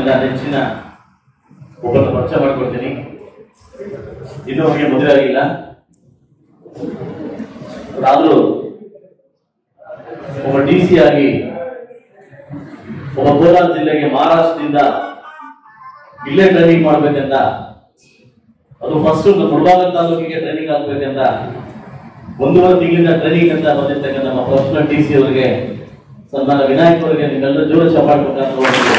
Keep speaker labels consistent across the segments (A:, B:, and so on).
A: ನನ್ನ ನೆಚ್ಚಿನ ಒಬ್ಬರನ್ನ ಪರಿಚಯ ಮಾಡ್ಕೊಡ್ತೀನಿ ಇನ್ನೂ ಅವರಿಗೆ ಮದುವೆ ಆಗಿಲ್ಲ ಆದ್ರೂ ಒಬ್ಬ ಡಿ ಸಿ ಆಗಿ ಒಬ್ಬ ಕೋಲಾರ ಜಿಲ್ಲೆಗೆ ಮಹಾರಾಷ್ಟ್ರದಿಂದ ಇಲ್ಲೇ ಟ್ರೈನಿಂಗ್ ಮಾಡ್ಬೇಕಂತ ಅದು ಫಸ್ಟ್ ಮುಳಬಾಗ ತಾಲೂಕಿಗೆ ಟ್ರೈನಿಂಗ್ ಆಗ್ಬೇಕಂತ ಒಂದೂವರೆ ತಿಂಗಳಿಂದ ಟ್ರೈನಿಂಗ್ ಅಂತ ಬಂದಿರ್ತಕ್ಕಂಥ ನಮ್ಮ ಪರ್ಸನಲ್ ಡಿ ಸಿ ಅವರಿಗೆ ಸನ್ಮಾನ ವಿನಾಯಕ್ ಅವರಿಗೆ ನಿಮ್ಮೆಲ್ಲ ಜೋರ ಚಪಾಟ್ ಮುಖಾಂತರ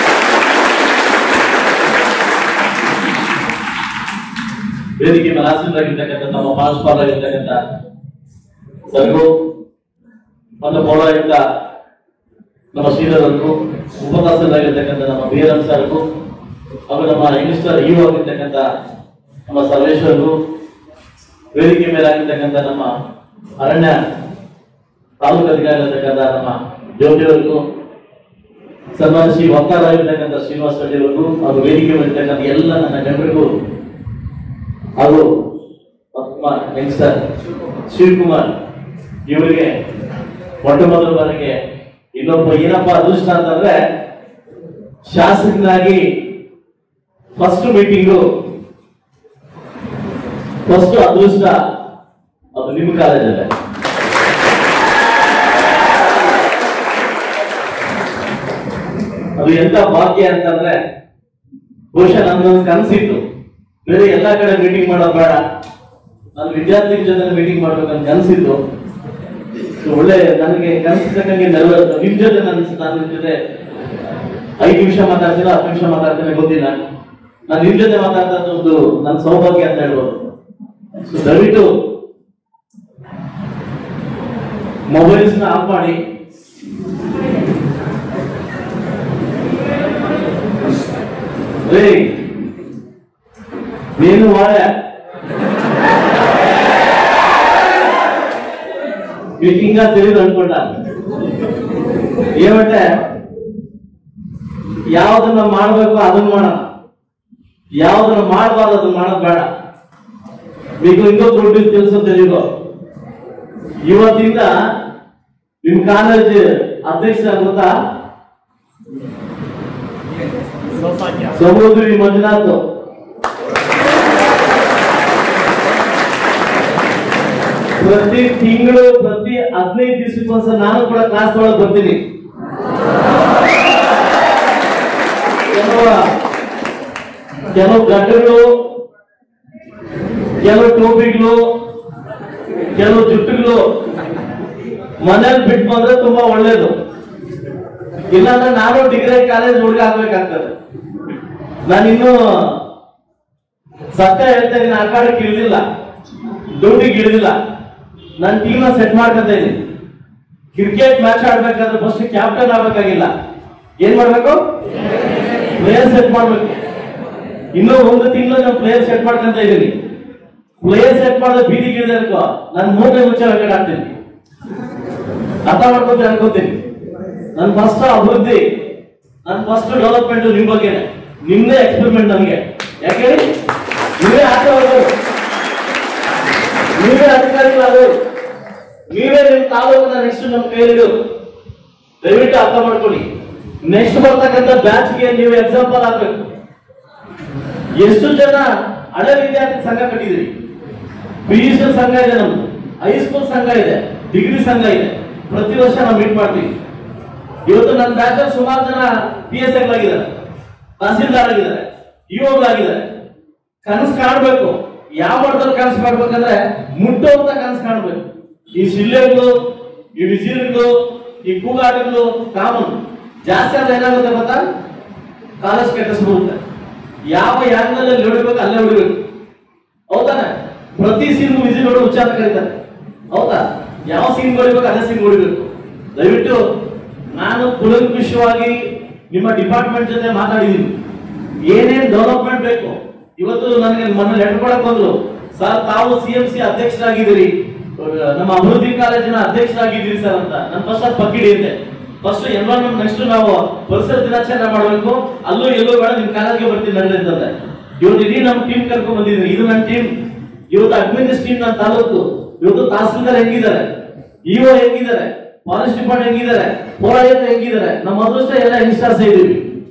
A: ವೇದಿಕೆ ಮೇಲೆ ಆಸೀನರಾಗಿರ್ತಕ್ಕಂಥ ನಮ್ಮ ಪ್ರಾಂಶುಪಾಲ ಆಗಿರ್ತಕ್ಕಂಥ ಸರ್ಗೂ ಮತ್ತು ಪೌರಾಯುಕ್ತ ನಮ್ಮ ಶ್ರೀಧರರ್ಗೂ ಉಪದಾಸರಾಗಿರ್ತಕ್ಕಂಥ ನಮ್ಮ ಬೀರನ್ ಸರ್ಗೂ ಹಾಗೂ ನಮ್ಮ ಮಿನಿಸ್ಟರ್ ಇಒ ಆಗಿರ್ತಕ್ಕಂಥ ನಮ್ಮ ಸರ್ವೇಶ್ವರ್ಗೂ ವೇದಿಕೆ ಮೇಲೆ ಆಗಿರ್ತಕ್ಕಂಥ ನಮ್ಮ ಅರಣ್ಯ ತಾಲೂಕು ಅಧಿಕಾರಿ ಆಗಿರ್ತಕ್ಕಂಥ ನಮ್ಮ ಜ್ಯೋತಿಯವರಿಗೂ ಸನ್ಮಾನ ಶ್ರೀ ವಕ್ತಾರ ಆಗಿರ್ತಕ್ಕಂಥ ಶ್ರೀನಿವಾಸ ರೆಡ್ಡಿ ಅವರಿಗೂ ಹಾಗೂ ವೇದಿಕೆ ಮೇಲೆ ಇರ್ತಕ್ಕಂಥ ಎಲ್ಲ ನನ್ನ ಜನರಿಗೂ ಹಾಗೂ ಕುಮಾರ್ ಯಂಗ್ಸ್ಟರ್ ಶಿವಕುಮಾರ್ ಇವರಿಗೆ ಮೊಟ್ಟ ಮೊದಲ ಬಾರಿಗೆ ಇನ್ನೊಬ್ಬ ಏನಪ್ಪ ಅದೃಷ್ಟ ಅಂತಂದ್ರೆ ಶಾಸಕನಾಗಿ ಫಸ್ಟ್ ಮೀಟಿಂಗು ಫಸ್ಟ್ ಅದೃಷ್ಟ ಅದು ನಿಮ್ಮ ಕಾಲೇಜಲ್ಲೇ ಅದು ಎಂತ ಭಾಗ್ಯ ಅಂತಂದ್ರೆ ಬಹುಶಃ ನನ್ನೊಂದು ಕನಸಿತ್ತು ಬೇರೆ ಎಲ್ಲಾ ಕಡೆ ಮೀಟಿಂಗ್ ಮಾಡೋದು ಬೇಡ ನಾನು ವಿದ್ಯಾರ್ಥಿಗಳ ಜೊತೆ ಮೀಟಿಂಗ್ ಮಾಡ್ಬೇಕಂತ ಕನಸಿತ್ತು So, ಒಳ್ಳೆ ನನಗೆ ಕನಸಿದ್ದಕ್ಕಂಗೆ ನೆರವೇರಿತು ನಿಮ್ ಜೊತೆ ನನ್ನ ನಾನು ನಿಮ್ ಜೊತೆ ಐದು ನಿಮಿಷ ಮಾತಾಡ್ತೀನಿ ಹತ್ತು ನಿಮಿಷ ಮಾತಾಡ್ತೀನಿ ಗೊತ್ತಿಲ್ಲ ನಾನು ನಿಮ್ ಜೊತೆ ಮಾತಾಡ್ತಾ ಒಂದು ನನ್ನ ಸೌಭಾಗ್ಯ ಅಂತ ಹೇಳ್ಬೋದು ಸೊ ದಯವಿಟ್ಟು ಮೊಬೈಲ್ಸ್ ನ ಆಫ್ ಮಾಡಿ ರೇ నేను వాడా మీకు ఇంకా తెలియదు అనుకుంటా ఏమంటే ಯಾವ್ದನ್ನ ಮಾಡ್ಬೇಕು ಅದನ್ನ ಮಾಡೋಣ ಯಾವ್ದನ್ನ ಮಾಡಬಾರ್ದು ಅದನ್ನ ಮಾಡೋದ್ ಬೇಡ మీకు ఇంకొక ದುಡ್ಡು తెలుసో తెలియదు ಇವತ್ತಿಂದ ನಿಮ್ ಕಾಲೇಜ್ ಅಧ್ಯಕ್ಷ ಗೊತ್ತಾ ಸಮುದ್ರಿ ಮಂಜುನಾಥ್ ಪ್ರತಿ ತಿಂಗಳು ಪ್ರತಿ ಹದಿನೈದು ದಿವಸಕ್ಕೊಂದ್ಸಲ ನಾನು ಕೂಡ ಕ್ಲಾಸ್ ಒಳಗೆ ಬರ್ತೀನಿ ಕೆಲವು ಕೆಲವು ಗಡ್ಡಗಳು ಕೆಲವು ಟೋಪಿಗಳು ಕೆಲವು ಜುಟ್ಟುಗಳು ಮನೇಲಿ ಬಿಟ್ಟು ಬಂದ್ರೆ ತುಂಬಾ ಒಳ್ಳೇದು ಇಲ್ಲಾಂದ್ರೆ ನಾನು ಡಿಗ್ರಿ ಕಾಲೇಜ್ ಹುಡುಗ ಆಗ್ಬೇಕಾಗ್ತದೆ ನಾನು ಇನ್ನೂ ಸತ್ಯ ಹೇಳ್ತಾ ಇದೀನಿ ಆ ಕಾಡಕ್ಕೆ ಇಳಿದಿಲ್ಲ ಡ್ಯೂಟಿಗೆ ಇಳಿದಿಲ್ಲ ನನ್ನ ಟೀಮ್ ಸೆಟ್ ಮಾಡ್ಕೊತಾ ಇದೀನಿ ಕ್ರಿಕೆಟ್ ಮ್ಯಾಚ್ ಆಡ್ಬೇಕಾದ್ರೆ ಫಸ್ಟ್ ಕ್ಯಾಪ್ಟನ್ ಆಗ್ಬೇಕಾಗಿಲ್ಲ ಏನ್ ಮಾಡ್ಬೇಕು ಪ್ಲೇಯರ್ ಸೆಟ್ ಮಾಡ್ಬೇಕು ಇನ್ನೂ ಒಂದು ತಿಂಗಳು ನಾನು ಪ್ಲೇಯರ್ ಸೆಟ್ ಮಾಡ್ಕೊಂತ ಇದೀನಿ ಪ್ಲೇಯರ್ ಸೆಟ್ ಮಾಡಿದ್ರೆ ಬೀದಿಗೆ ಇಳಿದ ಅನ್ಕೋ ನಾನು ಮೂರನೇ ಮುಚ್ಚ ಹೊರಗಡೆ ಆಗ್ತೀನಿ ಅರ್ಥ ಮಾಡ್ಕೊತೀನಿ ಅನ್ಕೋತೀನಿ ನನ್ನ ಫಸ್ಟ್ ಅಭಿವೃದ್ಧಿ ನನ್ನ ಫಸ್ಟ್ ಡೆವಲಪ್ಮೆಂಟ್ ನಿಮ್ ಬಗ್ಗೆನೆ ನಿಮ್ದೇ ಎಕ್ಸ್ಪೆರಿಮೆಂಟ್ ನಮಗೆ ಯಾಕೆ ಹೇಳಿ? ನೀವೇ ಆಚೆ ಹೋಗೋರು ನೀವೇ ಅಧಿಕಾರಿಗಳಾಗೋರು ನೀವೇ ನಿಮ್ ತಾಲೂಕನ್ನ ನೆಕ್ಸ್ಟ್ ನಮ್ಮ ಕೈಯಲ್ಲಿ ದಯವಿಟ್ಟು ಅರ್ಥ ಮಾಡ್ಕೊಳ್ಳಿ ನೆಕ್ಸ್ಟ್ ಬರ್ತಕ್ಕಂಥ ಬ್ಯಾಚ್ಗೆ ನೀವು ಎಕ್ಸಾಂಪಲ್ ಆಗ್ಬೇಕು ಎಷ್ಟು ಜನ ಹಳೆ ವಿದ್ಯಾರ್ಥಿ ಸಂಘ ಕಟ್ಟಿದಿರಿ ಪಿ ಯು ಸಿ ಸಂಘ ಇದೆ ನಮ್ದು ಹೈಸ್ಕೂಲ್ ಸಂಘ ಇದೆ ಡಿಗ್ರಿ ಸಂಘ ಇದೆ ಪ್ರತಿ ವರ್ಷ ನಾವು ಮೀಟ್ ಮಾಡ್ತೀವಿ ಇವತ್ತು ನನ್ನ ಬ್ಯಾಚ್ ಸುಮಾರು ಜನ ಪಿ ಎಸ್ ಆಗಿದ್ದಾರೆ ತಹಸೀಲ್ದಾರ್ ಆಗಿದ್ದಾರೆ ಇಒಗಳಾಗಿದ್ದಾರೆ ಕನಸು ಕಾಣ್ಬೇಕು ಯಾವ ಮಟ್ಟದಲ್ಲಿ ಕನಸು ಕಾಣ್ಬೇಕಂದ್ರೆ ಮುಟ್ಟುವಂತ ಕನಸು ಕಾಣ್ಬೇಕು ಈ ಶಿಲ್ಲೆಗಳು ಈ ವಿಜಿಲ್ಗಳು ಈ ಕೂಗಾಟಗಳು ಕಾಮನ್ ಜಾಸ್ತಿ ಆದ್ರೆ ಏನಾಗುತ್ತೆ ಗೊತ್ತಾ ಕಾಲೇಜ್ ಕೆಟ್ಟಿಸ್ಬಿಡುತ್ತೆ ಯಾವ ಯಾಂಗಲ್ ಅಲ್ಲಿ ಹೊಡಿಬೇಕು ಅಲ್ಲೇ ಹೊಡಿಬೇಕು ಹೌದಾನೆ ಪ್ರತಿ ಸೀನ್ ವಿಸಿಲ್ ಹೊಡಿ ಉಚ್ಚಾರ ಕರೀತಾರೆ ಹೌದಾ ಯಾವ ಸೀನ್ ಹೊಡಿಬೇಕು ಅದೇ ಸೀನ್ ಹೊಡಿಬೇಕು ದಯವಿಟ್ಟು ನಾನು ಕುಲಂಕುಷವಾಗಿ ನಿಮ್ಮ ಡಿಪಾರ್ಟ್ಮೆಂಟ್ ಜೊತೆ ಮಾತಾಡಿದ್ದೀನಿ ಏನೇನ್ ಡೆವಲಪ್ಮೆಂಟ್ ಬೇಕು ಇವತ್ತು ನನಗೆ ಮೊನ್ನೆ ಲೆಟರ್ ಕೊಡಕ್ ಬಂದ್ರು ಸರ್ ತಾವು ಸಿ ಎಂ ಸಿ ಅಧ್ಯಕ್ಷರಾಗಿದ್ದೀರಿ ನಮ್ಮ ಅಭಿವೃದ್ಧಿ ಕಾಲೇಜಿನ ಅಧ್ಯಕ್ಷರಾಗಿದ್ದೀರಿ ಸರ್ ಅಂತ ನಾನು ಫಸ್ಟ್ ಅದು ಪಕ್ಕಿಡಿ ಅಂತೆ ಫಸ್ಟ್ ಎನ್ವೈರನ್ಮೆಂಟ್ ನೆಕ್ಸ್ಟ್ ನಾವು ಪರಿಸರ ದಿನಾಚರಣೆ ಮಾಡಬೇಕು ಅಲ್ಲೂ ಎಲ್ಲೂ ಬೇಡ ನಿಮ್ ಕಾಲೇಜ್ಗೆ ಬರ್ತೀನಿ ನಡ್ರಿ ಅಂತಂದೆ ಇವತ್ತು ಇಡೀ ನಮ್ಮ ಟೀಮ್ ಕರ್ಕೊಂಡ್ ಬಂದಿದ್ದೀನಿ ಇದು ನನ್ನ ಟೀಮ್ ಇವತ್ತು ಅಡ್ಮಿನಿಸ್ ಟೀಮ್ ನನ್ನ ತಾಲೂಕು ಇವತ್ತು ತಹಸೀಲ್ದಾರ್ ಹೆಂಗಿದ್ದಾರೆ ಇಒ ಹೆಂಗಿದ್ದಾರೆ ಫಾರೆಸ್ಟ್ ಡಿಪಾರ್ಟ್ಮೆಂಟ್ ಹೆಂಗಿದ್ದಾರೆ ಪೌರಾಯುಕ್ತ ಹೆಂಗಿದ್ದಾರೆ ನಮ್ಮ ಅದೃಷ್ಟ ಎಲ್ಲ ಯಂಗ್ಸ್ಟರ್ಸ್ ಇದ್ದೀವಿ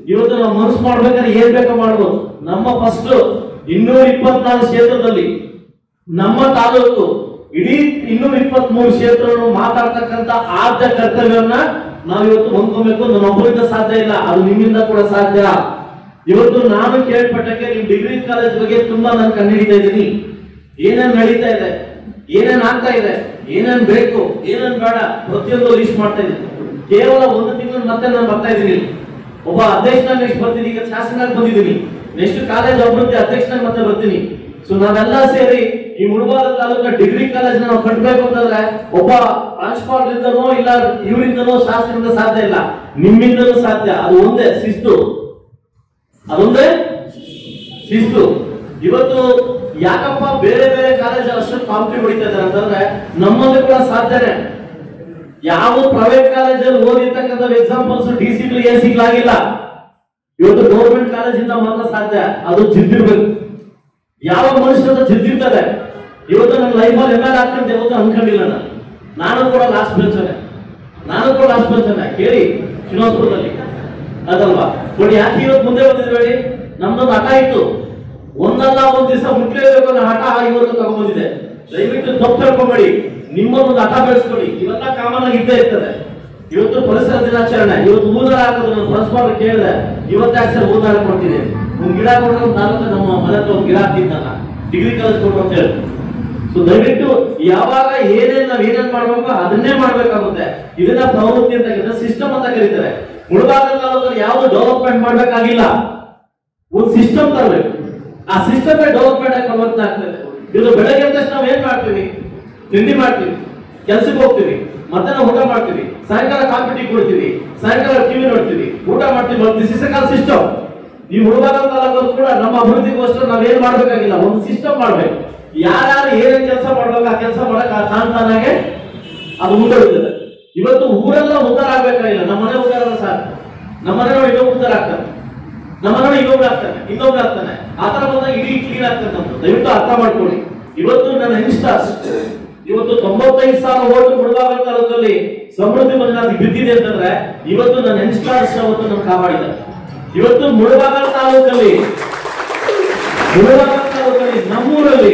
A: ಇವತ್ತು ನಾವು ಮನಸ್ಸು ಮಾಡ್ಬೇಕಾದ್ರೆ ಏನ್ ಬೇಕೋ ಮಾಡ್ಬೋದು ನಮ್ಮ ಫಸ್ಟ್ ಇನ್ನೂರ ಇಪ್ಪತ್ನಾಲ್ಕು ಕ್ಷೇತ್ರದಲ್ಲಿ ನಮ್ಮ ತಾಲೂಕು ಇಡೀ ಇನ್ನೂರ ಇಪ್ಪತ್ತ್ ಮೂರು ಕ್ಷೇತ್ರವನ್ನು ಮಾತಾಡ್ತಕ್ಕಂತ ಆದ್ಯ ಕರ್ತವ್ಯವನ್ನ ನಾವು ಇವತ್ತು ಹೊಂದ್ಕೊಬೇಕು ನನ್ನ ಒಬ್ಬರಿಂದ ಸಾಧ್ಯ ಇಲ್ಲ ಅದು ನಿಮ್ಮಿಂದ ಕೂಡ ಸಾಧ್ಯ ಇವತ್ತು ನಾನು ಕೇಳ್ಪಟ್ಟಕ್ಕೆ ನಿಮ್ ಡಿಗ್ರಿ ಕಾಲೇಜ್ ಬಗ್ಗೆ ತುಂಬಾ ನಾನು ಕಂಡುಹಿಡಿತಾ ಇದ್ದೀನಿ ಏನೇನ್ ನಡೀತಾ ಇದೆ ಏನೇನ್ ಆಗ್ತಾ ಇದೆ ಏನೇನ್ ಬೇಕು ಏನೇನ್ ಬೇಡ ಪ್ರತಿಯೊಂದು ಲಿಸ್ಟ್ ಮಾಡ್ತಾ ಇದ್ದೀನಿ ಕೇವಲ ಒಂದು ತಿಂಗಳು ಮತ್ತೆ ನಾನು ಬರ್ತಾ ಇದ್ದೀನಿ ಇಲ್ಲಿ. ಒಬ್ಬ ಅಧ್ಯಕ್ಷನಾಗಿ ನೆಕ್ಸ್ಟ್ ಬರ್ತೀನಿ ಈಗ ಶಾಸಕನಾಗಿ ಬಂದಿದ್ದೀನಿ ನೆಕ್ಸ್ಟ್ ಕಾಲೇಜ್ ಅಭಿವೃದ್ಧಿ ಅಧ್ಯಕ್ಷನಾಗಿ ಮತ್ತೆ ಬರ್ತೀನಿ ಸೊ ನಾವೆಲ್ಲ ಸೇರಿ ಈ ಮುಳಬಾಗ ತಾಲೂಕಿನ ಡಿಗ್ರಿ ಕಾಲೇಜ್ ನಾವು ಕಟ್ಟಬೇಕು ಅಂತಂದ್ರೆ ಒಬ್ಬ ಪ್ರಾಂಶುಪಾಲರಿಂದನೋ ಇಲ್ಲ ಇವರಿಂದನೋ ಶಾಸಕರಿಂದ ಸಾಧ್ಯ ಇಲ್ಲ ನಿಮ್ಮಿಂದನೂ ಸಾಧ್ಯ ಅದು ಒಂದೇ ಶಿಸ್ತು ಅದೊಂದೇ ಶಿಸ್ತು ಇವತ್ತು ಯಾಕಪ್ಪ ಬೇರೆ ಬೇರೆ ಕಾಲೇಜ್ ಅಷ್ಟು ಕಾಂಪಿಟೇಟ್ ಹೊಡಿತಾ ಇದ್ದಾರೆ ಅಂತಂದ್ರೆ ನಮ್ಮಲ್ಲಿ ಕೂಡ ಸಾಧ್ಯನೇ ಯಾವ ಪ್ರೈವೇಟ್ ಕಾಲೇಜಲ್ಲಿ ಓದಿರ್ತಕ್ಕಂಥ ಎಕ್ಸಾಂಪಲ್ಸ್ ಡಿ ಸಿಗ್ಲಿ ಎ ಸಿಗ್ಲಾಗಿಲ್ಲ ಇವತ್ತು ಗೌರ್ಮೆಂಟ್ ಕಾಲೇಜಿಂದ ಮಾತ್ರ ಸಾಧ್ಯ ಅದು ಜಿದ್ದಿರ್ಬೇಕು ಯಾವ ಮನುಷ್ಯನ ಜಿದ್ದಿರ್ತದೆ ಇವತ್ತು ನನ್ನ ಲೈಫಲ್ಲಿ ಎಲ್ಲ ಆಗ್ತಂತ ಯಾವತ್ತು ಅನ್ಕೊಂಡಿಲ್ಲ ನಾನು ನಾನು ಕೂಡ ಲಾಸ್ಟ್ ಬೆಂಚನೆ ನಾನು ಕೂಡ ಲಾಸ್ಟ್ ಬೆಂಚನೆ ಕೇಳಿ ಶ್ರೀನಿವಾಸಪುರದಲ್ಲಿ ಅದಲ್ವಾ ನೋಡಿ ಯಾಕೆ ಇವತ್ತು ಮುಂದೆ ಬಂದಿದ್ಬೇಡಿ ನಮ್ದೊಂದು ಹಠ ಇತ್ತು ಒಂದಲ್ಲ ಒಂದ್ ದಿವಸ ಮುಟ್ಲೇಬೇಕು ಅನ್ನೋ ಹಠ ಇವತ್ತು ತಗೊಂಡ್ಬಂದಿದೆ ದಯವಿಟ್ಟು ತಪ್ಪು ತಿಳ್ಕೊಂಬೇಡಿ ನಿಮ್ಮನ್ನೊಂದು ಹಠ ಬೆಳೆಸ್ಕೊಳ್ಳಿ ಇವೆಲ್ಲ ಕಾಮನ್ ಆಗಿ ಇದ್ದೇ ಇರ್ತದೆ ಇವತ್ತು ಪರಿಸರ ದಿನಾಚರಣೆ ಇವತ್ತು ಹೂದಾರ ಹಾಕೋದು ನಾನು ಪ್ರಿನ್ಸಿಪಾಲ್ ಕೇಳಿದೆ ಇವತ್ತೇ ಸರ್ ಹೂದಾರ ಕೊಡ್ತೀನಿ ಒಂದು ಗಿಡ ಕೊಟ್ಟರೆ ಒಂದು ನಾಲ್ಕು ನಮ್ಮ ಮನೆ ಹತ್ರ ಒಂದು ಗಿಡ ಹಾಕಿದ್ದಾನ ಡಿಗ್ರಿ ಕಾಲೇಜ್ ಕೊಡು ಅಂತ ಹೇಳಿ ಸೊ ದಯವಿಟ್ಟು ಯಾವಾಗ ಏನೇನ್ ನಾವ್ ಏನೇನ್ ಮಾಡ್ಬೇಕು ಅದನ್ನೇ ಮಾಡ್ಬೇಕಾಗುತ್ತೆ ಇದನ್ನ ಪ್ರವೃತ್ತಿ ಅಂತ ಕರೀತಾರೆ ಸಿಸ್ಟಮ್ ಅಂತ ಕರೀತಾರೆ ಮುಳಬಾಗ ತಾಲೂಕಲ್ಲಿ ಯಾವ್ದು ಡೆವಲಪ್ಮೆಂಟ್ ಮಾಡ್ಬೇಕಾಗಿಲ್ಲ ಒಂದು ಸಿಸ್ಟಮ್ ತರಬೇಕು ಆ ಸಿಸ್ಟಮ್ ಡೆವಲಪ್ಮೆಂಟ್ ಆಗಿ ಪರಿವರ್ತನೆ ಆಗ್ತದೆ ಇದು ಬೆಳಗ್ಗೆ ಎದ್ದ ತಕ್ಷಣ ನಾವ್ ಏನ್ ಮಾಡ್ತೀವಿ ತಿಂಡಿ ಮಾಡ್ತೀವಿ ಕೆಲ್ಸಕ್ಕೆ ಹೋಗ್ತೀವಿ ಮತ್ತೆ ನಾವು ಊಟ ಮಾಡ್ತೀವಿ ಸಾಯಂಕಾಲ ಕಾಫಿ ಟೀ ಕೊಡ್ತೀವಿ ಸಾಯಂಕಾಲ ಟಿವಿ ನೋಡ್ತೀವಿ ಊಟ ಮಾಡ್ತೀವಿ ಬರ್ತೀವಿ ಸಿಸಕಾಲ ಸಿಸ್ಟಮ್ ಈ ಮುಳುಗಾಲ ತಾಲೂಕಲ್ಲಿ ಕೂಡ ನಮ್ಮ ಅಭಿವೃದ್ಧಿಗೋಸ್ಕರ ನಾವ್ ಏನ್ ಮಾಡ್ಬೇಕಾಗಿಲ್ಲ ಒಂದು ಸಿಸ್ಟಮ್ ಮಾಡ್ಬೇಕು ಯಾರ್ಯಾರು ಏನೇನ್ ಕೆಲಸ ಮಾಡ್ಬೇಕು ಆ ಕೆಲಸ ಮಾಡಕ್ ಆ ತಾನ್ ತಾನಾಗೆ ಅದು ಮುಂದುವರಿತದೆ ಇವತ್ತು ಊರೆಲ್ಲ ಉದ್ಧಾರ ಆಗ್ಬೇಕಾಗಿಲ್ಲ ನಮ್ಮ ಮನೆ ಉದ್ಧಾರ ಅಲ್ಲ ಸರ್ ನಮ್ಮ ಮನೆ ನೋಡಿ ಇನ್ನೊಬ್ಬ ಉದ್ಧಾರ ಆಗ್ತಾರೆ ನಮ್ಮ ಮನೆ ಇನ್ನೊಬ್ರು ಆಗ್ತಾನೆ ಇನ್ನೊಬ್ರು ಆಗ್ತಾನೆ ಆ ತರ ಬಂದಾಗ ಇಡೀ ಕ್ಲೀನ್ ಆಗ್ತದೆ ನಮ್ದು ದಯವಿಟ್ಟು ಅರ್ಥ ಮಾಡ್ಕೊಳ್ಳಿ ಇವತ್ತು ನನ್ನ ಯಂಗ್ಸ್ಟರ್ಸ್ ಇವತ್ತು ತೊಂಬತ್ತೈದು ಸಾವಿರ ಓಟು ಮುಳಬಾಗ ತಾಲೂಕಲ್ಲಿ ಸಮೃದ್ಧಿ ಮಂಜುನಾಥ್ ಬಿದ್ದಿದೆ ಅಂತಂದ್ರೆ ಇವತ್ತು ನನ್ನ ಯಂಗ್ಸ್ಟರ್ಸ್ ಅವತ್ತು ನನ್ನ ಕಾಪಾಡಿದ್ದಾರೆ ಇವತ್ತು ಮುಳಬಾಗ ತಾಲೂಕಲ್ಲಿ ಮುಳಬಾಗ ತಾಲೂಕಲ್ಲಿ ನಮ್ಮೂರಲ್ಲಿ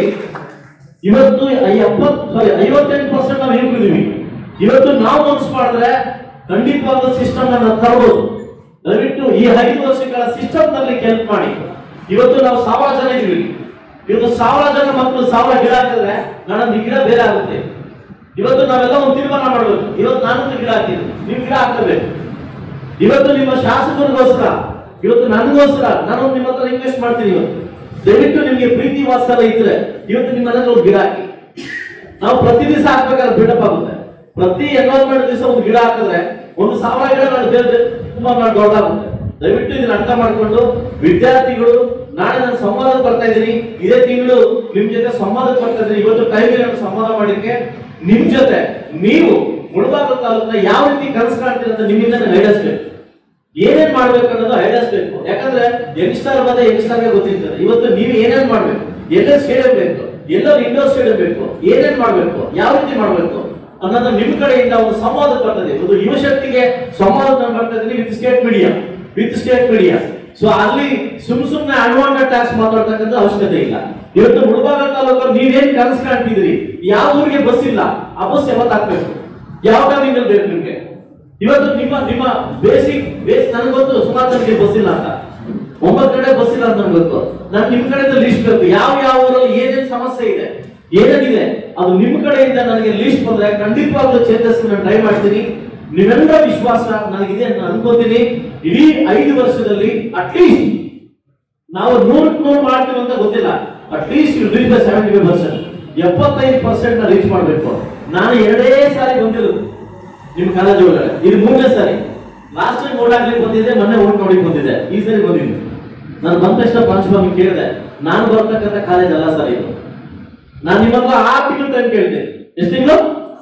A: ಇವತ್ತು ಎಪ್ಪತ್ ಸಾರಿ ಐವತ್ತೆಂಟು ಪರ್ಸೆಂಟ್ ನಾವು ಯುವಕರಿದ್ದೀವಿ ಇವತ್ತು ನಾವು ಮನಸ್ಸು ಮಾಡಿದ್ರೆ ಖಂಡಿತವಾದ ಸಿಸ್ಟಮ್ ಅನ್ನ ತರಬಹುದು ದಯವಿಟ್ಟು ಈ ಐದು ವರ್ಷಗಳ ಸಿಸ್ಟಮ್ ತರಲಿಕ್ಕೆ ಹೆಲ್ಪ್ ಮಾಡಿ ಇವತ್ತು ನಾವು ಸಾವಿರ ಜನ ಇದೀವಿ ಇವತ್ತು ಸಾವಿರ ಜನ ಮಕ್ಕಳು ಸಾವಿರ ಗಿಡ ಹಾಕಿದ್ರೆ ನಾನೊಂದು ಗಿಡ ಬೇರೆ ಆಗುತ್ತೆ ಇವತ್ತು ನಾವೆಲ್ಲ ಒಂದು ತೀರ್ಮಾನ ಮಾಡಬೇಕು ಇವತ್ತು ನಾನೊಂದು ಗಿಡ ಹಾಕಿದ್ದೀನಿ ನೀವು ಗಿಡ ಹಾಕಬೇಕು ಇವತ್ತು ನಿಮ್ಮ ಶಾಸಕರಿಗೋಸ್ಕರ ಇವತ್ತು ನನಗೋಸ್ಕರ ನಾನು ನಿಮ್ಮ ಹತ್ರ ರಿಕ್ವೆಸ್ಟ್ ಮಾಡ್ತೀನಿ ಇವತ್ತು ದಯವಿಟ್ಟು ನಿಮ್ಗೆ ಪ್ರೀತಿ ವಾತ್ಸಲ್ಯ ಇದ್ರೆ ಇವತ್ತು ನಿಮ್ಮ ಮನೆಗೆ ಒಂದು ಗಿಡ ಹಾಕಿ ನಾವು ಪ್ರತಿ ದಿವಸ ಹಾಕ್ಬೇಕಾದ್ರೆ ಬಿಲ್ಡಪ್ ಆಗುತ್ತೆ ಪ್ರತಿ ಎನ್ವೈರ್ಮೆಂಟ್ ದಿವಸ ಒಂದು ಗಿಡ ಹಾಕಿದ್ರೆ ಒಂದು ಸಾವಿರ ಗಿಡ ನಾನು ಬೇರೆ ತುಂಬಾ ನಾನು ದೊಡ್ಡದಾಗುತ್ತೆ ದಯವಿಟ್ಟು ಇದನ್ನ ಅರ್ಥ ಮಾಡ್ಕೊಂಡು ವಿದ್ಯಾರ್ಥಿಗಳು ನಾಳೆ ನಾನು ಸಂವಾದಕ್ಕೆ ಬರ್ತಾ ಇದ್ದೀನಿ ಇದೇ ತಿಂಗಳು ನಿಮ್ ಜೊತೆ ಸಂವಾದಕ್ಕೆ ಬರ್ತಾ ಇದ್ದೀನಿ ಇವತ್ತು ಟೈಮ್ ನಾನು ಸಂವಾದ ಮಾಡಿಕ್ಕೆ ನಿಮ್ ಜೊತೆ ನೀವು ಮುಳಬಾಗ ತಾಲೂಕಿನ ಯಾವ ರೀತಿ ಕನಸು ಕಾಣ್ತೀರ ಅಂತ ನಿಮ್ಮಿಂದ ಗೈಡೆನ್ಸ್ ಬೇಕು ಏನೇನ್ ಮಾಡ್ಬೇಕು ಅನ್ನೋದು ಐಡಿಯಾಸ್ ಬೇಕು ಯಾಕಂದ್ರೆ ಯಂಗ್ಸ್ಟರ್ ಮತ್ತೆ ಯಂಗ್ಸ್ಟರ್ಗೆ ಗೊತ್ತಿರ್ತದೆ ಇವತ್ತು ನೀವು ಏನೇನ್ ಮಾಡ್ಬೇಕು ಎಲ್ಲೇ ಸ್ಟೇಡಿಯಂ ಬೇಕು ಎಲ್ಲರೂ ಇಂಡೋರ್ ಸ್ಟೇಡಿಯಂ ಬೇಕು ಏನೇನ್ ಮಾಡ್ಬೇಕು ಯಾವ ರೀತಿ ಮಾಡ್ಬೇಕು ಅನ್ನೋದು ನಿಮ್ ಕಡೆಯಿಂದ ಒಂದು ಸಂವಾದ ಬರ್ತದೆ ಒಂದು ಯುವಶಕ್ತಿಗೆ ಸಂವಾದ ನಾನು ಬರ್ತಾ ಇದ್ದೀನಿ with state media with state media so ಅಲ್ಲಿ ಸುಮ್ ಸುಮ್ನೆ ಅನ್ವಾಂಟೆಡ್ ಟ್ಯಾಕ್ಸ್ ಮಾತಾಡ್ತಕ್ಕಂಥ ಅವಶ್ಯಕತೆ ಇಲ್ಲ ಇವತ್ತು ಮುಳಬಾಗ ತಾಲೂಕಲ್ಲಿ ನೀವೇನ್ ಕನಸು ಕಾಣ್ತಿದ್ರಿ ಯಾವ ಊರಿಗೆ ಬಸ್ ಇಲ್ಲ ಆ ಬಸ್ ಯಾವತ್ತು ಹಾಕ್ಬೇಕು ಯಾವ ಟೈಮಿಂಗ್ ಅಲ್ಲಿ ಬೇಕು ನಿಮ್ಗೆ ಇವತ್ತು ನಿಮ್ಮ ನಿಮ್ಮ ಬೇಸಿಕ್ ಬೇಸ್ ನನಗೆ ಗೊತ್ತು ಸುಮಾರು ಜನಕ್ಕೆ ಬಸ್ ಇಲ್ಲ ಅಂತ ಒಂಬತ್ತು ಕಡೆ ಬಸ್ ಇಲ್ಲ ಅಂತ ನನಗೆ ಗೊತ್ತು ನಾನು ನಿಮ್ ಕಡೆಯಿಂದ ಲಿಸ್ಟ್ ಬೇಕು ಯಾವ ಯಾವ ಊರಲ್ಲಿ ಏನೇನ್ ಸಮಸ್ಯೆ ಇದೆ ಏನೇನಿದೆ ಅದು ನಿಮ್ ಕಡೆಯಿಂದ ನನಗೆ ಲಿಸ್ಟ್ ಬಂದ್ರೆ ಖಂಡಿತವಾಗ್ಲೂ ಚೇತಸ್ ನಾನು ಟ್ರೈ ಮಾಡ್ತೀನಿ ನೀವೆಲ್ಲರ ವಿಶ್ವಾಸ ನನಗಿದೆ ಅಂತ ಅನ್ಕೋತೀನಿ ಇಡೀ ಐದು ವರ್ಷದಲ್ಲಿ ಅಟ್ಲೀಸ್ಟ್ ನಾವು ನೂರಕ್ಕೆ ನೂರು ಮಾಡ್ತೀವಿ ಅಂತ ಗೊತ್ತಿಲ್ಲ at least you reach the seventy five percent ಎಪ್ಪತ್ತೈದು ಪರ್ಸೆಂಟ್ ನ ರೀಚ್ ಮಾಡಬೇಕು ನಾನು ಎರಡೇ ಸಾರಿ ಬಂದಿರೋದು ನಿಮ್ ಕಾಲೇಜ್ ಒಳಗಡೆ ಇದು ಮೂರನೇ ಸಾರಿ ಲಾಸ್ಟ್ ಟೈಮ್ ಓಟ್ ಹಾಕ್ಲಿಕ್ಕೆ ಬಂದಿದ್ದೆ ಮೊನ್ನೆ ಓಟ್ ನೋಡಿ ಬಂದಿದ್ದೆ ಈ ಸರಿ ಬಂದಿದ್ದೆ ನಾನು ಬಂದ ತಕ್ಷಣ ಪ್ರಾಂಶುಪಾಲ್ ಕೇಳಿದೆ ನಾನು ಬರ್ತಕ್ಕಂಥ ಕಾಲೇಜ್ ಅಲ್ಲ ಸರ್ ಇದು ನಾನು ನಿಮ್ಮ ಹತ್ರ ಆರು ತಿಂಗಳು ಟೈಮ್ ಕೇಳಿದೆ ಎಷ್ಟು ತಿಂಗಳು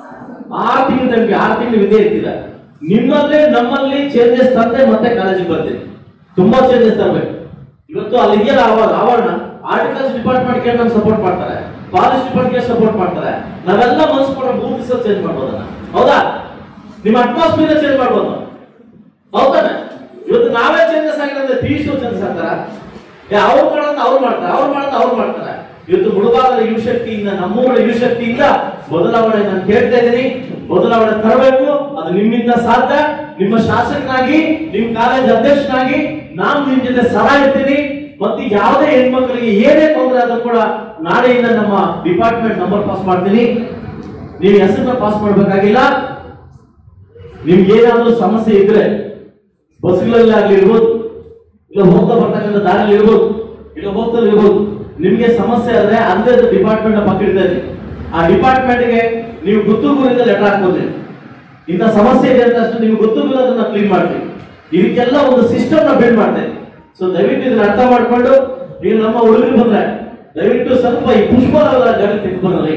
A: ಆರು ತಿಂಗಳು ಟೈಮ್ ಆರು ತಿಂಗಳು ವಿದ್ಯೆ ಇರ್ತೀರ ನಿಮ್ಮಲ್ಲೇ ನಮ್ಮಲ್ಲಿ ಚೇಂಜಸ್ ತಂದೆ ಮತ್ತೆ ಕಾಲೇಜಿಗೆ ಬರ್ತೀನಿ ತುಂಬಾ ಚೇಂಜಸ್ ತರಬೇಕು ಇವತ್ತು ಅಲ್ಲಿ ಇದೆಯಲ್ಲ ಆವರಣ ಆವರಣ ಆರ್ಟಿಕಲ್ಸ್ ಡಿಪಾರ್ಟ್ಮೆಂಟ್ ಗೆ ನಮ್ಗೆ ಸಪೋರ್ಟ್ ಮಾಡ್ತಾರೆ ಫಾರೆಸ್ಟ್ ಡಿಪಾರ್ಟ್ಮೆಂಟ್ ಸಪೋರ್ಟ್ ಮಾಡ್ತಾರೆ ನಾವೆಲ್ಲ ಮನಸ್ಸು ಕೊಡೋ ಮೂರು ದಿವಸ ಚೇಂಜ್ ಮಾಡ್ಬೋದನ್ನ ಹೌದಾ ನಿಮ್ಮ ಅಟ್ಮಾಸ್ಫಿಯರ್ ಚೇಂಜ್ ಮಾಡ್ಬೋದು ಹೌದಾನೆ ಇವತ್ತು ನಾವೇ ಚೇಂಜಸ್ ಆಗಿಲ್ಲ ಅಂದ್ರೆ ಪಿ ಯು ಚೇಂಜಸ್ ಆಗ್ತಾರ ಏ ಅವ್ರು ಮಾಡೋದು ಅವ್ರು ಮಾಡ್ತಾರೆ ಅವ್ರು ಮಾಡೋದು ಅವ್ರು ಮಾಡ್ತಾರೆ ಇವತ್ತು ಮುಳುಬಾಗದ ಯುವಶಕ್ತಿಯಿಂದ ನಮ್ಮೂರ ಯುವಶಕ್ತಿಯಿಂದ ಬದಲಾವಣೆ ನಾನು ಕೇಳ್ತಾ ಇದ್ದೀನಿ ಬದಲಾವಣೆ ತರಬೇಕು ಅದು ನಿಮ್ಮಿಂದ ಸಾಧ್ಯ ನಿಮ್ಮ ಶಾಸಕನಾಗಿ ನಿಮ್ಮ ಕಾಲೇಜ್ ಅಧ್ಯಕ್ಷನಾಗಿ ನಾನು ನಿಮ್ ಜೊತೆ ಸಲಹೆ ಇರ್ತೀನಿ ಮತ್ತೆ ಯಾವುದೇ ಹೆಣ್ಮಕ್ಳಿಗೆ ಏನೇ ತೊಂದರೆ ಆದ್ರೂ ಕೂಡ ನಾಳೆಯಿಂದ ನಮ್ಮ ಡಿಪಾರ್ಟ್ಮೆಂಟ್ ನಂಬರ್ ಪಾಸ್ ಮಾಡ್ತೀನಿ ನೀವು ಹೆಸರನ್ನ ಪಾಸ್ ಮಾಡ್ಬೇಕಾಗಿಲ್ಲ ನಿಮ್ಗೆ ಏನಾದ್ರೂ ಸಮಸ್ಯೆ ಇದ್ರೆ ಬಸ್ಗಳಲ್ಲಿ ಆಗ್ಲಿ ಇರ್ಬೋದು ಇಲ್ಲ ಹೋಗ್ತಾ ಬರ್ತಕ್ಕಂಥ ದಾರಿಯಲ್ಲಿ ಇರ್ಬೋದು ಇಲ್ಲ ಹೋಗ್ತಾ ಇರ್ಬೋದು ನಿಮ್ಗೆ ಸಮಸ್ಯೆ ಆದ್ರೆ ಅದೇ ಡಿಪಾರ್ಟ್ಮೆಂಟ್ ಪಕ್ಕ ಇರ್ತದೆ ಆ ಡಿಪಾರ್ಟ್ಮೆಂಟ್ಗೆ ನೀವು ಗುತ್ತುಗುರಿಂದ ಲೆಟರ್ ಹಾಕ್ಬೋದು ಇಂಥ ಸಮಸ್ಯೆ ಇದೆ ಅಂತ ಅಷ್ಟು ನೀವು ಗೊತ್ತಿಲ್ಲ ಅದನ್ನ ಕ್ಲೀನ್ ಮಾಡ್ತೀವಿ ಇದಕ್ಕೆಲ್ಲ ಒಂದು ಸಿಸ್ಟಮ್ ನ ಬಿಲ್ಡ್ ಮಾಡ್ತೇವೆ ಸೊ ದಯವಿಟ್ಟು ಇದನ್ನ ಅರ್ಥ ಮಾಡ್ಕೊಂಡು ಈಗ ನಮ್ಮ ಹುಡುಗರು ಬಂದ್ರೆ ದಯವಿಟ್ಟು ಸ್ವಲ್ಪ ಈ ಪುಷ್ಪ ಗಡಿ ತೆಗೆದುಕೊಂಡ್ರಿ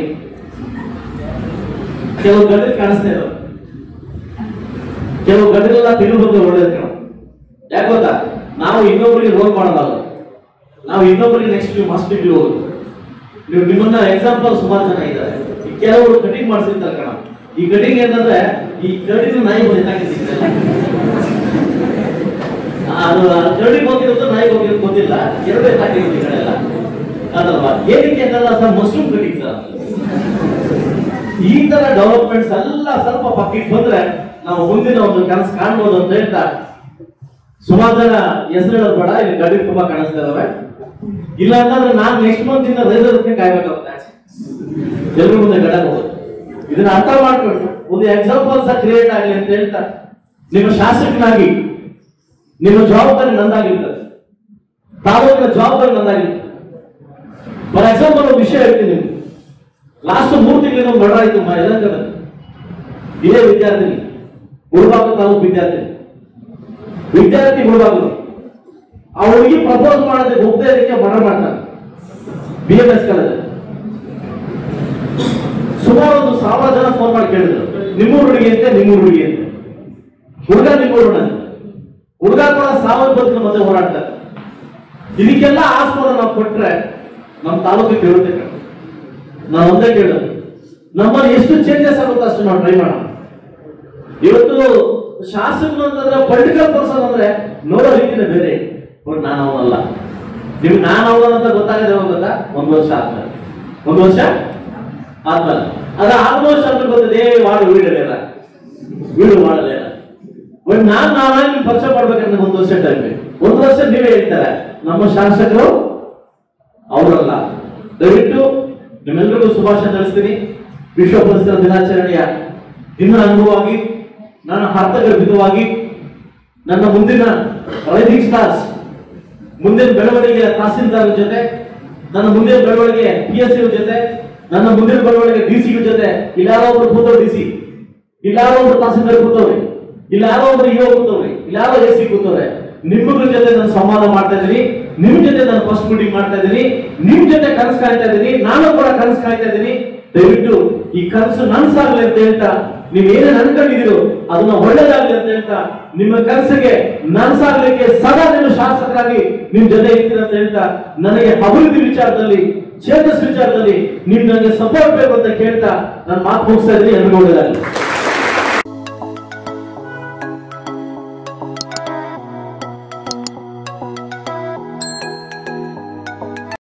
A: ಕೆಲವು ಗಡಿ ಕಾಣಿಸ್ತಾ ಇರೋ ಕೆಲವು ಗಡಿಗಳೆಲ್ಲ ತೆಗೆದು ಬಂದ್ರೆ ಒಳ್ಳೇದು ಕಣ ಯಾಕೆ ಗೊತ್ತಾ ನಾವು ಇನ್ನೊಬ್ಬರಿಗೆ ರೋಲ್ ಮಾಡೋದಲ್ಲ ನಾವು ಇನ್ನೊಬ್ಬರಿಗೆ ನೆಕ್ಸ್ಟ್ ನೀವು ಮಸ್ಟ್ ಡಿಗ್ರಿ ಹೋಗುದು ನೀವು ನಿಮ್ಮನ್ನ ಎಕ್ಸಾಂಪಲ್ ಸುಮಾರು ಜನ ಇದ್ದಾರೆ ಈ ಕೆಲವರು ಕಟಿಂಗ್ ಮಾಡಿಸಿರ್ತಾರೆ ಕಣ ಈ ಕಟಿಂಗ್ ಏನಂದ್ರೆ ಈ ಕಡಿನ ನಾಯಿ ಬಂದಿದ್ದಾಗ ಅದು ಕರಡಿ ಹೋಗಿರೋದು ನಾಯಿ ಹೋಗಿರೋದು ಗೊತ್ತಿಲ್ಲ ಎರಡೇ ಹಾಕಿರೋದು ಈ ಕಡೆ ಎಲ್ಲ ಅದಲ್ವಾ ಏನಕ್ಕೆ ಅಂತಲ್ಲ ಸರ್ ಮಶ್ರೂಮ್ ಕಟಿಂಗ್ ಸರ್ ಈ ತರ ಡೆವಲಪ್ಮೆಂಟ್ಸ್ ಎಲ್ಲ ಸ್ವಲ್ಪ ಪಕ್ಕಕ್ಕೆ ಬಂದ್ರೆ ನಾವು ಮುಂದಿನ ಒಂದು ಕನಸು ಕಾಣ್ಬೋದು ಅಂತ ಹೇಳ್ತಾ ಸುಮಾರು ಜನ ಹೆಸರು ಹೇಳೋದು ಬೇಡ ಇಲ್ಲಿ ಗಡಿ ತುಂಬಾ ಕಾಣಿಸ್ತಾ ಇದಾವೆ ಇಲ್ಲ ಅಂತಂದ್ರೆ ನಾನ್ ನೆಕ್ಸ್ಟ್ ಮಂತ್ ಇಂದ ರೈತರಿಗೆ ಕಾಯ್ಬೇಕಾಗುತ್ತೆ ಎಲ್ರು ಮುಂದೆ ಗಡ ಹೋಗೋದು ಇದನ್ನ ಅರ್ಥ ಮಾಡ್ಕೊಂಡು ಒಂದು ಎಕ್ಸಾಂಪಲ್ ಸಹ ಕ್ರಿಯೇಟ್ ಆಗಲಿ ಅಂತ ಹೇಳ್ತಾ ನಿಮ್ಮ ಶಾಸಕನಾಗಿ ನಿಮ್ಮ ಜವಾಬ್ದಾರಿ ನಂದಾಗಿರ್ತದೆ ತಾಲೂಕಿನ ಜವಾಬ್ದಾರಿ ನಂದಾಗಿರ್ತದೆ ಫಾರ್ ಎಕ್ಸಾಂಪಲ್ ಒಂದು ವಿಷಯ ಹೇಳ್ತೀನಿ ನಿಮ್ಗೆ ಲಾಸ್ಟ್ ಮೂರು ತಿಂಗಳಿಂದ ಒಂದು ಮರ್ಡರ್ ಆಯ್ತು ಯಲಂಕದಲ್ಲಿ ಇದೇ ವಿದ್ಯಾರ್ಥಿನಿ ಮುಳುಬಾಗ ತಾಲೂಕು ವಿದ್ಯಾರ್ಥಿನಿ ವಿದ್ಯಾರ್ಥಿ ಮುಳುಬಾಗಲು ಆ ಹುಡುಗಿ ಪ್ರಪೋಸ್ ಮಾಡೋದಕ್ಕೆ ಹೋಗದೆ ಇದಕ್ಕೆ ಮರ್ಡರ್ ಮಾಡ್ತಾರೆ ಬಿ ಎಂ ಎಸ್ ಕಾಲೇಜ್ ಸುಮಾರು ಒಂದು ಸಾವಿರ ಜನ ಫೋನ್ ಮಾಡಿ ಕೇಳಿದ್ರು ನಿಮ್ಮೂರು ಹುಡುಗಿ ಅಂತೆ ನಿಮ್ಮೂರು ಹುಡುಗಿ ಅಂತೆ ಹುಡುಗ ನಿಮ್ಮೂರು ಹುಡುಗ ಅಂತ. ಹುಡುಗ ಕೂಡ ಸಾವಿರ ಬದುಕಿನ ಮಧ್ಯೆ ಹೋರಾಡ್ತಾರೆ ಇದಕ್ಕೆಲ್ಲ ಆಸ್ಪದ ನಾವು ಕೊಟ್ರೆ ನಮ್ಮ ತಾಲೂಕಿಗೆ ಕೇಳುತ್ತೆ ಕಣೆ. ನಾನು ಒಂದೇ ಕೇಳೋದು ನಮ್ಮಲ್ಲಿ ಎಷ್ಟು ಚೇಂಜಸ್ ಆಗುತ್ತೋ ಅಷ್ಟು ನಾವು ಟ್ರೈ ಮಾಡೋಣ ಇವತ್ತು ಶಾಸಕರು ಅಂತಂದ್ರೆ ಪೊಲಿಟಿಕಲ್ ಪರ್ಸನ್ ಅಂದ್ರೆ ನೋಡೋ ರೀತಿನೇ ಬೇರೆ ಬಟ್ ನಾನು ಅವನಲ್ಲ ನಿಮ್ಗೆ ನಾನು ಅವನ ಅಂತ ಗೊತ್ತಾಗದೆ ಹೋಗುತ್ತಾ ಒಂದು ವರ್ಷ ಆದ್ಮೇಲೆ ಒಂದು ವರ್ಷ ಆದ್ಮೇಲೆ ಅದ ಆರು ವರ್ಷ ಆದ್ಮೇಲೆ ಗೊತ್ತದೆ ಏ ವಾಡು ವೀಡಲಿಲ್ಲ ವೀಡು ಮಾಡಲಿಲ್ಲ ಬಟ್ ನಾನ್ ನಾನಾಗಿ ನಿಮ್ ಪಕ್ಷ ಮಾಡ್ಬೇಕಂದ್ರೆ ಒಂದು ವರ್ಷ ಟೈಮ್ ಬೇಕು ಒಂದು ವರ್ಷ ನೀವೇ ಹೇಳ್ತಾರೆ ನಮ್ಮ ಶಾಸಕರು ಅವರಲ್ಲ ದಯವಿಟ್ಟು ನಿಮ್ಮೆಲ್ಲರಿಗೂ ಶುಭಾಶಯ ತಿಳಿಸ್ತೀನಿ ವಿಶ್ವ ಪರಿಸರ ದಿನಾಚರಣೆಯ ದಿನ ಅಂಗವಾಗಿ ನಾನು ಅರ್ಥಗರ್ಭಿತವಾಗಿ ನನ್ನ ಮುಂದಿನ ರೈಸಿಂಗ್ ಸ್ಟಾರ್ಸ್ ಮುಂದಿನ ಬೆಳವಣಿಗೆಯ ತಹಸೀಲ್ದಾರ್ ಜೊತೆ ನನ್ನ ಮುಂದಿನ ಬೆಳವಣಿಗೆ ಪಿ ಎಸ್ ಜೊತೆ ನನ್ನ ಮುಂದಿನ ಬೆಳವಣಿಗೆ ಡಿ ಸಿ ಜೊತೆ ಇಲ್ಲಿ ಯಾರೋ ಒಬ್ರು ಕೂತವ್ರು ಡಿ ಸಿ ಇಲ್ಲಿ ಯಾರೋ ಒಬ್ರು ತಹಸೀಲ್ದಾರ್ ಕೂತವ್ರೆ ಇಲ್ಲಿ ಯಾರೋ ಒಬ್ರು ಇಒ ಕೂತವ್ರೆ ಇಲ್ಲಿ ಯಾರೋ ಎ ಸಿ ಕೂತವ್ರೆ ನಿಮ್ಮಗಳ ಜೊತೆ ನಾನು ಸಂವಾದ ಮಾಡ್ತಾ ಇದ್ದೀನಿ ನಿಮ್ ಜೊತೆ ನಾನು ಫಸ್ಟ್ ಮೀಟಿಂಗ್ ಮಾಡ್ತಾ ಇದ್ದೀನಿ ನಿಮ್ ಜೊತೆ ಕನಸು ಕಾಯ್ತಾ ಇದ್ದೀನಿ ನಾನು ಕೂಡ ಕನಸು ಕಾಯ್ತಾ ಇದ್ದೀನಿ ದಯವಿಟ್ಟು ಈ ಕನಸು ನನ್ಸಾಗ್ಲಿ ಅಂತ ಹೇಳ್ತಾ ನೀವ್ ಏನೇನ್ ಅನ್ಕೊಂಡಿದ್ದೀರೋ ಅದನ್ನ ಒಳ್ಳೇದಾಗ್ಲಿ ಅಂತ ಹೇಳ್ತಾ ನಿಮ್ಮ ಕನಸಿಗೆ ನನ್ಸಾಗ್ಲಿಕ್ಕೆ ಸದಾ ನಿಮ್ಮ ಶಾಸಕರಾಗಿ ನಿಮ್ ಜೊತೆ ಇರ್ತೀನಿ ಅಂತ ಹೇಳ್ತಾ ನನಗೆ ಅಭಿವೃದ್ಧಿ ವಿಚಾರದಲ್ಲಿ ಚೇತಸ್ ವಿಚಾರದಲ್ಲಿ ನೀವು ನನಗೆ ಸಪೋರ್ಟ್ ಬೇಕು ಅಂತ ಕೇಳ್ತಾ ನಾನು ಮಾತು ಮುಗಿಸ್ತಾ ಇದ್ದೀನಿ ಎಲ್ರಿಗೂ ಒಳ್ಳೇದಾಗಲಿ